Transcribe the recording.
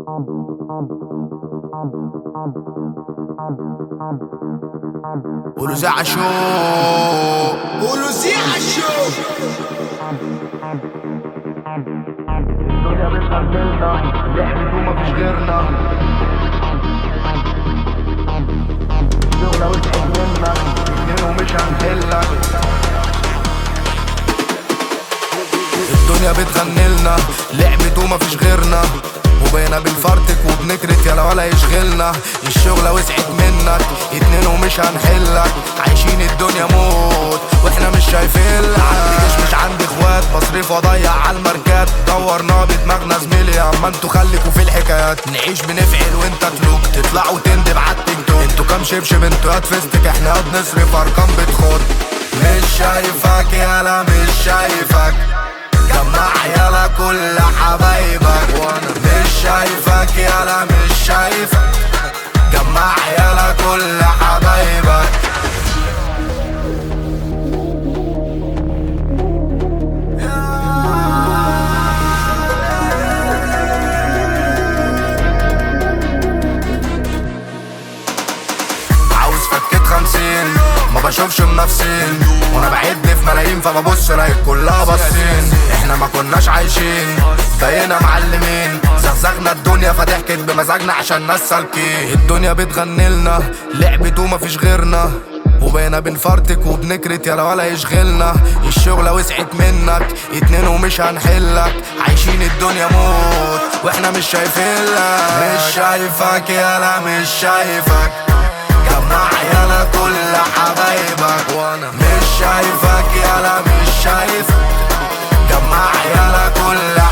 قولوا زع شو قولوا زيع شو الدنيا بتغنلنا لعبة ومفيش غيرنا شغلة وسعت منك اتنين ومش هنحلك الدنيا بتغنلنا لعبة ومفيش غيرنا وبقينا بنفرتك وبنكرت يلا ولا يشغلنا الشغلة وسعت منك اتنين ومش هنحلك عايشين الدنيا موت واحنا مش شايفين عندي جيش مش عندي اخوات بصرف واضيع على الماركات دورنا بدماغنا زميلي اما انتوا خليكوا في الحكايات نعيش بنفعل وانت تلوك تطلع وتندب عالتيك توك انتوا كام شبشب انتوا يا تفستك احنا يا بنصرف ارقام بتخد مش شايفك يالا مش شايفك جمع يالا كل حبايبك وانا مش شايفك يالا مش شايفك جمع يالا كل حبايبك عاوز فكت خمسين ما بشوفش منافسين وانا بعد في ملايين فببص الاقي كلها باصين احنا ما كناش عايشين بقينا معلمين زغزغنا الدنيا فضحكت بمزاجنا عشان ناس سالكين الدنيا بتغنلنا لعبة ومفيش غيرنا وبقينا بنفرتك وبنكرت يلا ولا يشغلنا الشغلة وسعت منك اتنين ومش هنحلك عايشين الدنيا موت واحنا مش شايفينلك مش شايفك يلا مش شايفك جمع يلا كل حبايبك وانا مش شايفك يلا مش شايفك جمع يلا كل